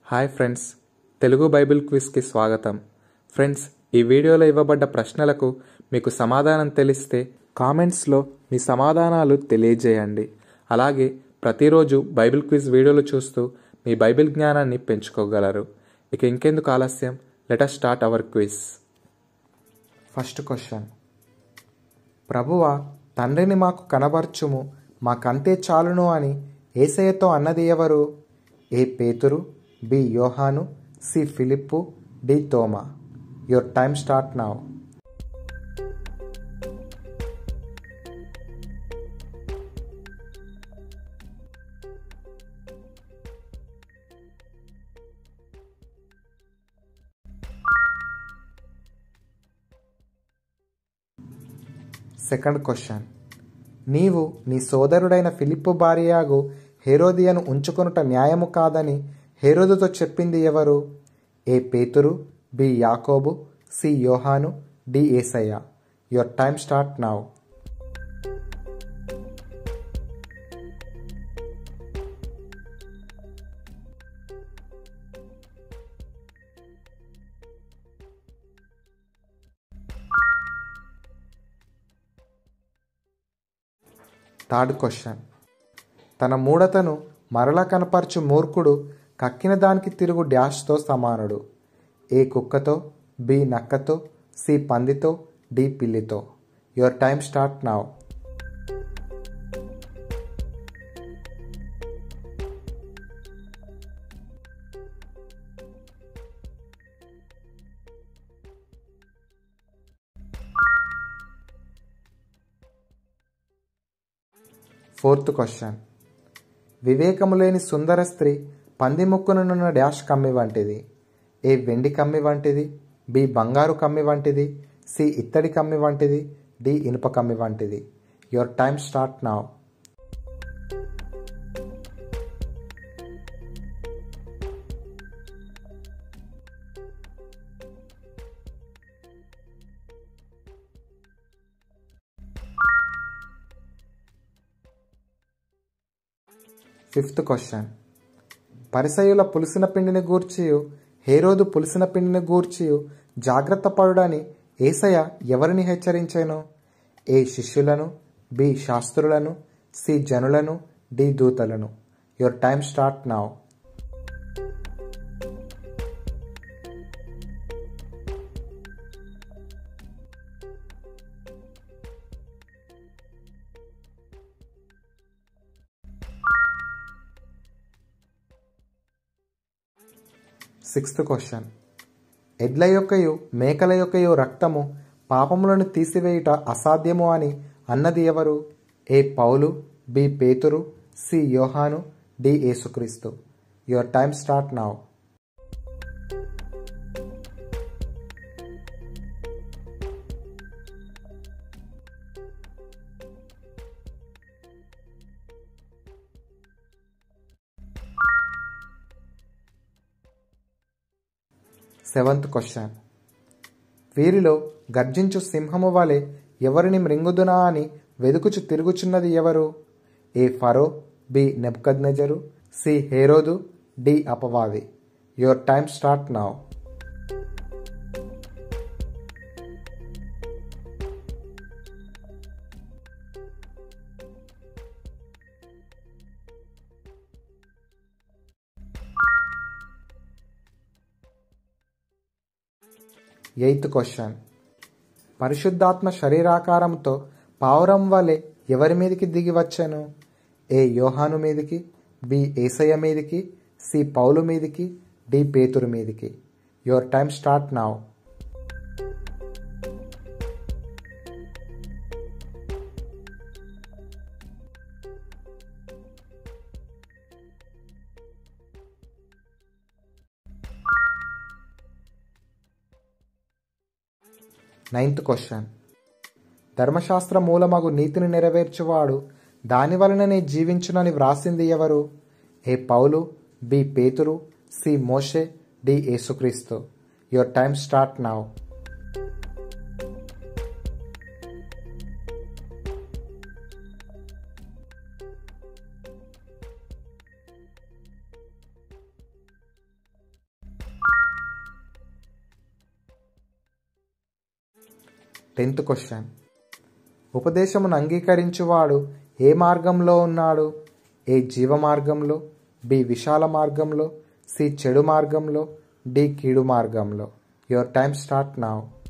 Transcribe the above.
hi friends Telugu bible క్విజ్కి స్వాగతం friends ఈ వీడియోలో ఇవ్వబడ్డ ప్రశ్నలకు మీకు సమాధానం తెలిస్తే కామెంట్స్లో మీ సమాధానాలు తెలియజేయండి అలాగే ప్రతిరోజు బైబిల్ క్విజ్ వీడియోలు చూస్తూ మీ బైబిల్ జ్ఞానాన్ని పెంచుకోగలరు ఇక ఇంకెందుకు ఆలస్యం let's start our quiz first question ప్రభువా తండ్రిని మాకు కనబర్చుము మాకంతే చాలును అని ఏసయ్యతో అన్నది ఎవరు ఏ Pethuru B Yohanu C Philippu D Thoma your time start now second question నీవు నీ సోదరుడైన ఫిలిప్పు భార్యయాగు హేరోదియను ఉంచుకొనుట న్యాయము కాదని హేరోదుతో చెప్పింది ఎవరు ఏ Pethuru B Yakobu C Yohanu D Esayya your time start now third question తన మూఢతను మరల కనపరచు మూర్ఖుడు కక్కిన దానికి తిరుగు డ్యాష్తో సమానుడు ఏ కుక్కతో బి నక్కతో సి పందితో డి పిల్లితో your time start now fourth question వివేకము లేని సుందర స్త్రీ పంది ముక్కునున్న డాష్ కమ్మి వంటిది ఏ వెండి కమ్మి వంటిది బి బంగారు కమ్మి వంటిది సి ఇత్తడి కమ్మి వంటిది డి ఇనుప కమ్మి వంటిది your time start now fifth question పరిసయుల పులిసిన పిండిని గూర్చియు హేరోదు పులిసిన పిండిని గూర్చియు జాగ్రత్త పడుడని ఏసయ ఎవరిని హెచ్చరించాను ఏ శిష్యులను బి శాస్త్రులను సి జనులను డి దూతలను your time start now sixth question ఎడ్ల యొక్కయు మేకల యొక్కయు రక్తము పాపములను తీసివేయుట అసాధ్యము అని అన్నది ఎవరు A Paulu B Pethuru C Yohanu D Yesukreesthu your time start now seventh question వీరిలో గర్జించు సింహము వలె ఎవరిని మృంగుదునా అని వెదుకుచు తిరుగుచున్నది ఎవరు A Pharo B Nebuchadnezzar C Herodu D అపవాది your time start now eighth question పరిశుద్ధాత్మ శరీరాకారంతో పావురం వలె ఎవరి మీదకి దిగి వచ్చాను ఏ యోహాను మీదికి బి ఏసయ్య మీదికి సి పౌలు మీదికి డి పేతురు మీదికి your time start now ninth question ధర్మశాస్త్ర మూలమగు నీతిని నెరవేర్చువాడు దాని వలననే జీవించునని వ్రాసింది ఎవరు A Paulu B Pethuru C Moshe D Yesukreesthu your time start now tenth question ఉపదేశమును అంగీకరించువాడు ఏ మార్గంలో ఉన్నాడు ఏ జీవ మార్గంలో బి విశాల మార్గంలో సి చెడు మార్గంలో డి కీడు మార్గంలో యువర్ టైం స్టార్ట్ నావ్